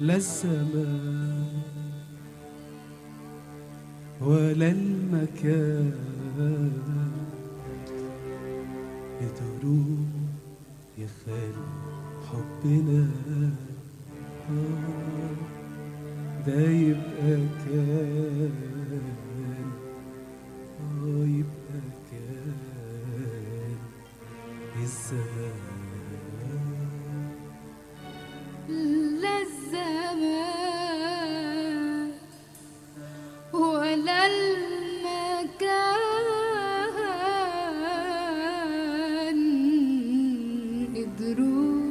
لا الزمان ولا المكان قدروا يخلوا حبنا آه، ده يبقى كان آه، يبقى كان الزمان لا الزمان ولا المكان قدروا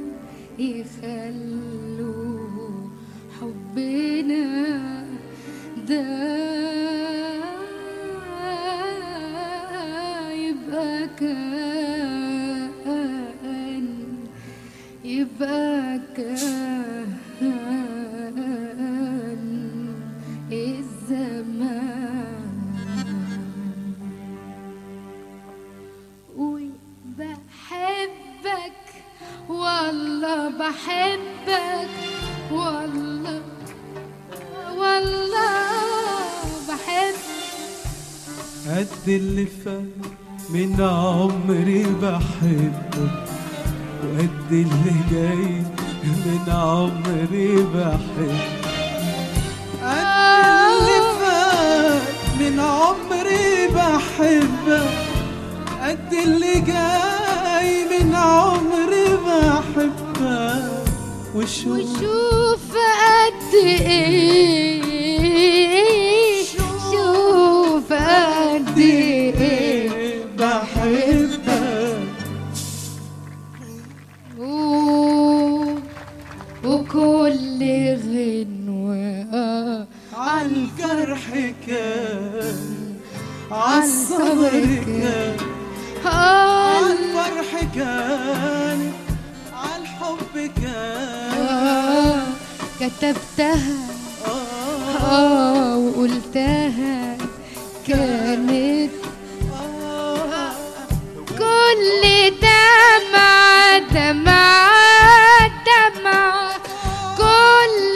يخلوا حبنا ده يبقى كان يبقى كان الزمان وبحبك والله بحبك والله والله بحبك قد اللي فات من عمري بحبك وقد اللي جاي من عمري بحبك قد اللي فات من عمري بحبك قد اللي جاي من عمري بحبك وشو وشوف قد ايه شوف قد ايه بحبك و- وكل غنوة عالجرح كان عالصبر كان عالفرح كان عالحب كان كتبتها آه اه وقلتها كانت آه كل دمعة دمعة دمعة كل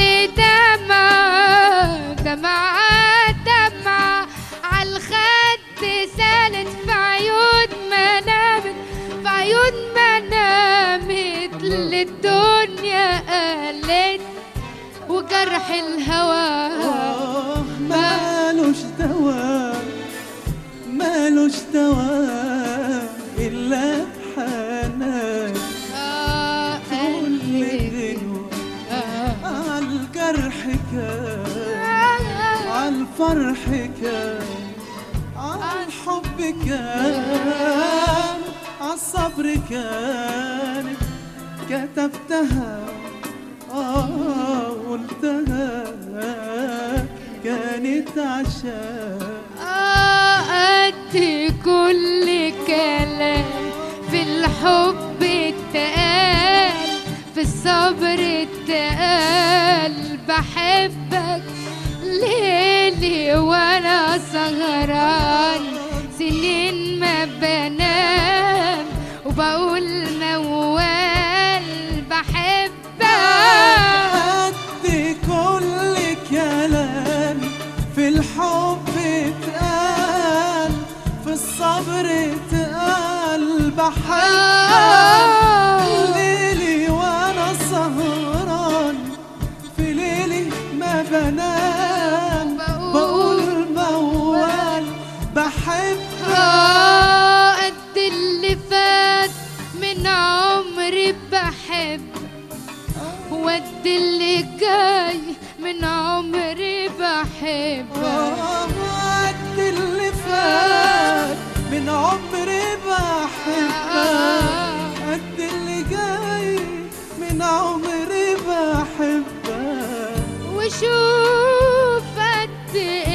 دمعة دمعة دمعة عالخد سالت في عيون ما نامت في عيون ما نامت للدنيا قالت وجرح الهوى آه مالوش دواء مالوش دواء إلا حنان آه كل قلبي غنوة آه عالجرح كان عالفرح كان عالحب كان عالصبر كان كتبتها آه قلتها كانت عشان آه قد كل كلام في الحب اتقال في الصبر اتقال بحبك ليلي وانا سهران سنين ما بنام وبقول موال بحبك قد كل كلام في الحب اتقال في الصبر اتقال بحبك آه. ليلي وانا سهران في ليلي ما بنام بقول- بقول موال بحبك آه قد اللي فات من عمري بحب وقد اللي جاي من عمري بحب قد اللي فات من عمري بحبك قد اللي جاي من عمري بحبك وشوف قد